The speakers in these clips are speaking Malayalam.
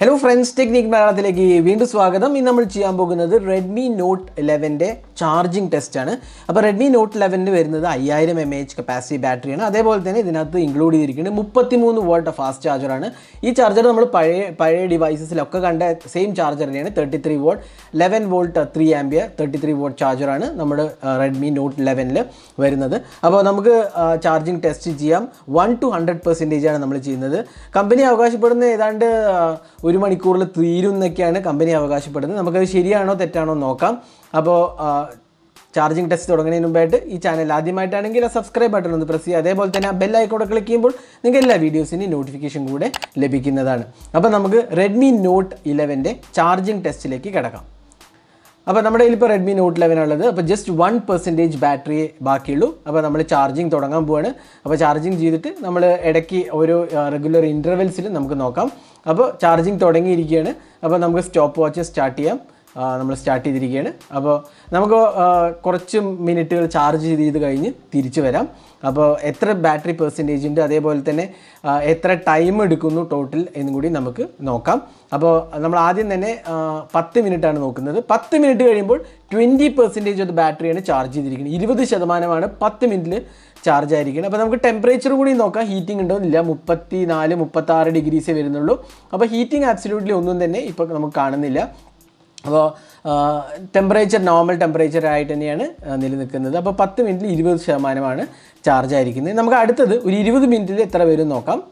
ഹലോ ഫ്രണ്ട്സ് ടെക്നിക് മലയാളത്തിലേക്ക് വീണ്ടും സ്വാഗതം ഇന്ന് നമ്മൾ ചെയ്യാൻ പോകുന്നത് റെഡ്മി നോട്ട് ഇലവൻ്റെ ചാർജിങ് ടെസ്റ്റ് ആണ് അപ്പോൾ റെഡ്മി നോട്ട് ഇലവനിൽ വരുന്നത് അയ്യായിരം എം എച്ച് കപ്പാസിറ്റി ബാറ്ററിയാണ് അതേപോലെ തന്നെ ഇതിനകത്ത് ഇൻക്ലൂഡ് ചെയ്തിരിക്കുന്നത് മുപ്പത്തിമൂന്ന് വോൾട്ട് ഫാസ്റ്റ് ചാർജറാണ് ഈ ചാർജർ നമ്മൾ പഴയ പഴയ ഡിവൈസസിലൊക്കെ കണ്ട സെയിം ചാർജർ തന്നെയാണ് thirty three volt eleven volt three ampere thirty three volt ചാർജറാണ് നമ്മുടെ റെഡ്മി നോട്ട് ഇലവനിൽ വരുന്നത് അപ്പോൾ നമുക്ക് ചാർജിങ് ടെസ്റ്റ് ചെയ്യാം വൺ ടു ഹൺഡ്രഡ് പെർസെൻറ്റേജ് ആണ് നമ്മൾ ചെയ്യുന്നത് കമ്പനി അവകാശപ്പെടുന്ന ഏതാണ്ട് ആ, ഒരു മണിക്കൂറിൽ തീരും എന്നൊക്കെയാണ് കമ്പനി അവകാശപ്പെടുന്നത് നമുക്കത് ശരിയാണോ തെറ്റാണോ എന്ന് നോക്കാം അപ്പോൾ ചാർജിങ് ടെസ്റ്റ് തുടങ്ങുന്നതിന് മുമ്പായിട്ട് ഈ ചാനൽ ആദ്യമായിട്ടാണെങ്കിൽ ആ സബ്സ്ക്രൈബ് ബട്ടൺ ഒന്ന് പ്രസ് ചെയ്യുക അതേപോലെ തന്നെ ആ ബെൽ ഐക്കോടെ ക്ലിക്ക് ചെയ്യുമ്പോൾ നിങ്ങൾക്ക് എല്ലാ വീഡിയോസിൻ്റെയും നോട്ടിഫിക്കേഷൻ കൂടെ ലഭിക്കുന്നതാണ് അപ്പോൾ നമുക്ക് റെഡ്മി നോട്ട് ഇലവൻ്റെ ചാർജിങ് ടെസ്റ്റിലേക്ക് കിടക്കാം അപ്പോൾ നമ്മുടെ കയ്യിൽ ഇപ്പോൾ റെഡ്മി നോട്ട് ലെവൻ ഉള്ളത് അപ്പോൾ ജസ്റ്റ് വൺ പെർസെൻറ്റേജ് ബാറ്ററിയെ ബാക്കിയുള്ളൂ അപ്പോൾ നമ്മൾ ചാർജിങ് തുടങ്ങാൻ പോവാണ് അപ്പോൾ ചാർജിങ് ചെയ്തിട്ട് നമ്മൾ ഇടയ്ക്ക് ഓരോ റെഗുലർ ഇൻ്റർവെൽസിൽ നമുക്ക് നോക്കാം അപ്പോൾ ചാർജിങ് തുടങ്ങിയിരിക്കുകയാണ് അപ്പോൾ നമുക്ക് സ്റ്റോപ്പ് വാച്ച് സ്റ്റാർട്ട് ചെയ്യാം നമ്മൾ സ്റ്റാർട്ട് ചെയ്തിരിക്കുകയാണ് അപ്പോൾ നമുക്ക് ആ, കുറച്ച് മിനിറ്റുകൾ ചാർജ് ചെയ്ത് കഴിഞ്ഞ് തിരിച്ചു വരാം അപ്പോൾ എത്ര ബാറ്ററി പെർസെൻറ്റേജ് ഉണ്ട് അതേപോലെ തന്നെ ആ, എത്ര ടൈം എടുക്കുന്നു ടോട്ടൽ എന്നും കൂടി നമുക്ക് നോക്കാം അപ്പോൾ നമ്മൾ ആദ്യം തന്നെ ആ, പത്ത് മിനിറ്റാണ് നോക്കുന്നത് പത്ത് മിനിറ്റ് കഴിയുമ്പോൾ ട്വൻറ്റി പെർസെൻറ്റേജ് ഓഫ് ബാറ്ററിയാണ് ചാർജ് ചെയ്തിരിക്കുന്നത് ഇരുപത് ശതമാനമാണ് പത്ത് മിനിറ്റിൽ ചാർജ് ആയിരിക്കുന്നത് അപ്പോൾ നമുക്ക് ടെമ്പറേച്ചർ കൂടി നോക്കാം ഹീറ്റിംഗ് ഉണ്ടോ ഇല്ല മുപ്പത്തി നാല് മുപ്പത്താറ് ഡിഗ്രീസേ വരുന്നുള്ളൂ അപ്പോൾ ഹീറ്റിംഗ് ആബ്സല്യൂട്ട്ലി ഒന്നും തന്നെ ഇപ്പോൾ നമുക്ക് കാണുന്നില്ല അപ്പോൾ ടെമ്പറേച്ചർ നോർമൽ ടെമ്പറേച്ചർ ആയിട്ട് തന്നെയാണ് ആ, നിലനിൽക്കുന്നത് അപ്പോൾ പത്ത് മിനിറ്റിൽ ഇരുപത് ശതമാനമാണ് ചാർജ് ആയിരിക്കുന്നത് നമുക്ക് അടുത്തത് ഒരു ഇരുപത് മിനിറ്റിൽ എത്ര വരും എന്ന് നോക്കാം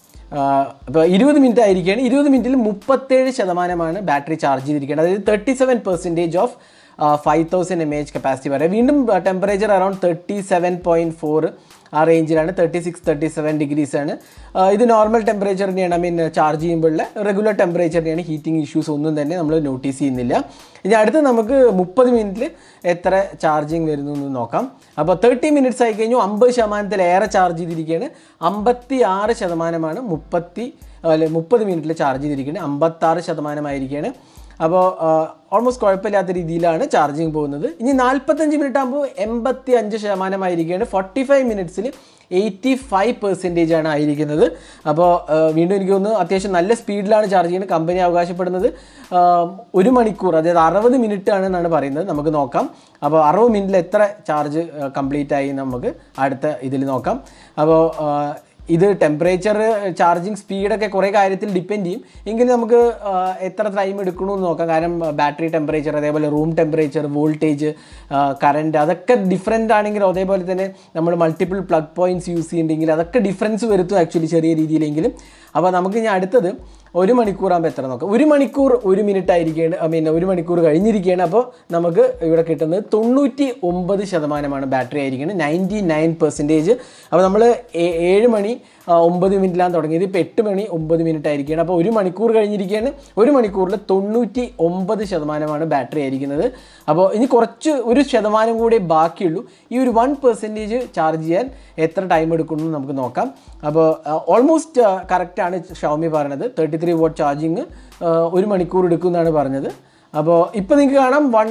അപ്പോൾ ഇരുപത് മിനിറ്റ് ആയിരിക്കുകയാണ് ഇരുപത് മിനിറ്റിൽ മുപ്പത്തേഴ് ശതമാനമാണ് ബാറ്ററി ചാർജ് ചെയ്തിരിക്കുന്നത് അതായത് thirty seven percentage of five thousand M H capacity പറയാം വീണ്ടും temperature around thirty seven point four ആ റേഞ്ചിലാണ് thirty six thirty seven degrees ആണ് ആ, ഇത് നോർമൽ ടെമ്പറേച്ചർ തന്നെയാണ് ഐ മീൻ ചാർജ് ചെയ്യുമ്പോഴുള്ള റെഗുലർ ടെമ്പറേച്ചർ തന്നെയാണ് ഹീറ്റിംഗ് ഇഷ്യൂസ് ഒന്നും തന്നെ നമ്മൾ നോട്ടീസ് ചെയ്യുന്നില്ല ഇനി അടുത്ത് നമുക്ക് മുപ്പത് മിനിറ്റിൽ എത്ര ചാർജിങ് വരുന്നു എന്ന് നോക്കാം അപ്പോൾ തേർട്ടി മിനിറ്റ്സ് ആയി കഴിഞ്ഞു അമ്പത് ശതമാനത്തിലേറെ ചാർജ് ചെയ്തിരിക്കുകയാണ് അമ്പത്തി ആറ് ശതമാനമാണ് മുപ്പത്തി അല്ലെ മുപ്പത് മിനിറ്റിൽ ചാർജ് ചെയ്തിരിക്കുന്നത് അമ്പത്താറ് ശതമാനമായിരിക്കുകയാണ് അപ്പോൾ ഓൾമോസ്റ്റ് കുഴപ്പമില്ലാത്ത രീതിയിലാണ് ചാർജിങ് പോകുന്നത് ഇനി നാൽപ്പത്തഞ്ച് മിനിറ്റ് ആകുമ്പോൾ എൺപത്തി അഞ്ച് ശതമാനമായിരിക്കുകയാണ് ഫോർട്ടി ഫൈവ് മിനിറ്റ്സിൽ എയ്റ്റി ഫൈവ് പെർസെൻറ്റേജ് ആണ് ആയിരിക്കുന്നത് അപ്പോൾ വീണ്ടും എനിക്ക് തോന്നുന്നു അത്യാവശ്യം നല്ല സ്പീഡിലാണ് ചാർജ് ചെയ്യുന്നത് കമ്പനി അവകാശപ്പെടുന്നത് ആ, ഒരു മണിക്കൂർ അതായത് അറുപത് മിനിറ്റ് ആണെന്നാണ് പറയുന്നത് നമുക്ക് നോക്കാം അപ്പോൾ അറുപത് മിനിറ്റിൽ എത്ര ചാർജ് കംപ്ലീറ്റ് ആയി നമുക്ക് അടുത്ത ഇതിൽ നോക്കാം അപ്പോൾ ഇത് ടെമ്പറേച്ചർ ചാർജിങ് സ്പീഡൊക്കെ കുറേ കാര്യത്തിൽ ഡിപ്പെൻഡ് ചെയ്യും എങ്കിലും നമുക്ക് ആ, എത്ര ടൈം എടുക്കണമെന്ന് നോക്കാം കാരണം ബാറ്ററി ടെമ്പറേച്ചർ അതേപോലെ റൂം ടെമ്പറേച്ചർ വോൾട്ടേജ് കറണ്ട് അതൊക്കെ ഡിഫറെൻ്റ് ആണെങ്കിലും അതേപോലെ തന്നെ നമ്മൾ മൾട്ടിപ്പിൾ പ്ലഗ് പോയിൻറ്റ്സ് യൂസ് ചെയ്യുന്നുണ്ടെങ്കിൽ അതൊക്കെ ഡിഫറൻസ് വരുത്തും ആക്ച്വലി ചെറിയ രീതിയിലെങ്കിലും അപ്പോൾ നമുക്ക് ഇനി അടുത്തത് ഒരു മണിക്കൂറാകുമ്പോൾ എത്ര നോക്കാം ഒരു മണിക്കൂർ ഒരു മിനിറ്റ് ആയിരിക്കുകയാണ് ഐ മീൻ ഒരു മണിക്കൂർ കഴിഞ്ഞിരിക്കുകയാണ് അപ്പോൾ നമുക്ക് ഇവിടെ കിട്ടുന്നത് തൊണ്ണൂറ്റി ഒമ്പത് ശതമാനമാണ് ബാറ്ററി ആയിരിക്കുന്നത് നയൻറ്റി നയൻ പെർസെൻറ്റേജ് അപ്പോൾ നമ്മൾ ഏഴ് മണി ആ, ഒമ്പത് മിനിറ്റിലാണ് തുടങ്ങിയത് ഇപ്പോൾ എട്ട് മണി ഒമ്പത് മിനിറ്റ് ആയിരിക്കുകയാണ് അപ്പോൾ ഒരു മണിക്കൂർ കഴിഞ്ഞിരിക്കുകയാണ് ഒരു മണിക്കൂറിൽ തൊണ്ണൂറ്റി ഒമ്പത് ശതമാനമാണ് ബാറ്ററി ആയിരിക്കുന്നത് അപ്പോൾ ഇനി കുറച്ച് ഒരു ശതമാനം കൂടെ ബാക്കിയുള്ളൂ ഈ ഒരു വൺ പെർസെൻറ്റേജ് ചാർജ് ചെയ്യാൻ എത്ര ടൈം എടുക്കുന്നു എന്ന് നമുക്ക് നോക്കാം അപ്പോൾ ഓൾമോസ്റ്റ് കറക്റ്റാണ് ഷവമി പറഞ്ഞത് തേർട്ടി ത്രീ വോട്ട് ചാർജിങ് ഒരു മണിക്കൂർ എടുക്കും എന്നാണ് പറഞ്ഞത് അപ്പോൾ ഇപ്പോൾ നിങ്ങൾക്ക് കാണാം one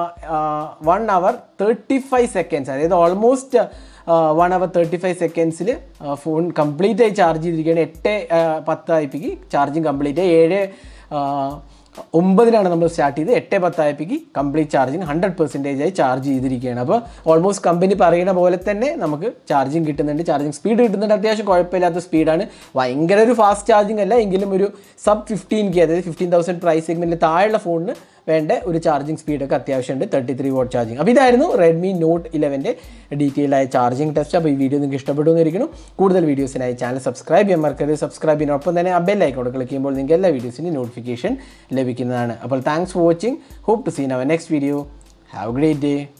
one hour thirty five seconds അതായത് almost one hour thirty five സെക്കൻഡ്സിൽ ഫോൺ കംപ്ലീറ്റ് ആയി ചാർജ് ചെയ്തിരിക്കുകയാണ് എട്ട് ആ, പത്ത് ആയിപ്പിക്ക് ചാർജിങ് കംപ്ലീറ്റ് ആയി ഏഴ് ആ, ഒമ്പതിനാണ് നമ്മൾ സ്റ്റാർട്ട് ചെയ്ത് എട്ട് പത്തായപ്പിക്ക് കംപ്ലീറ്റ് ചാർജിങ് ഹൺഡ്രഡ് പെർസെൻറ്റേജ് ആയി ചാർജ് ചെയ്തിരിക്കുകയാണ് അപ്പോൾ ഓൾമോസ്റ്റ് കമ്പനി പറയുന്ന പോലെ തന്നെ നമുക്ക് ചാർജിങ് കിട്ടുന്നുണ്ട് ചാർജിങ് സ്പീഡ് കിട്ടുന്നുണ്ട് അത്യാവശ്യം കുഴപ്പമില്ലാത്ത സ്പീഡാണ് ഭയങ്കര ഒരു ഫാസ്റ്റ് ചാർജിങ് അല്ല എങ്കിലും ഒരു സബ് ഫിഫ്റ്റീൻ കെ അതായത് ഫിഫ്റ്റീൻ തൗസൻഡ് പ്രൈസ് സെഗ്മെൻറ്റിൽ താഴെയുള്ള ഫോണിന് വേണ്ട ഒരു ചാർജിങ് സ്പീഡൊക്കെ അത്യാവശ്യമുണ്ട് തേർട്ടി ത്രീ വോട്ട് ചാർജിങ് അപ്പോൾ ഇതായിരുന്നു റെഡ്മി നോട്ട് ഇലവൻ്റെ ഡീറ്റെയിൽ ആയ ചാർജിങ് ടെസ്റ്റ് അപ്പോൾ ഈ വീഡിയോ നിങ്ങൾക്ക് ഇഷ്ടപ്പെട്ടു എന്നിരിക്കുന്നു കൂടുതൽ വീഡിയോസിനായി ചാനൽ സബ്സ്ക്രൈബ് ചെയ്യാൻ മറക്കരുത് സബ്സ്ക്രൈബ് ചെയ്യുന്നൊപ്പം തന്നെ ആ ബെൽ ഐക്കോടെ ക്ലിക്ക് ചെയ്യുമ്പോൾ നിങ്ങൾക്ക് എല്ലാ വീഡിയോസിൻ്റെയും നോട്ടിഫിക്കേഷൻ ലഭിക്കുന്നതാണ് അപ്പോൾ thanks for watching hope to see in our next video have great day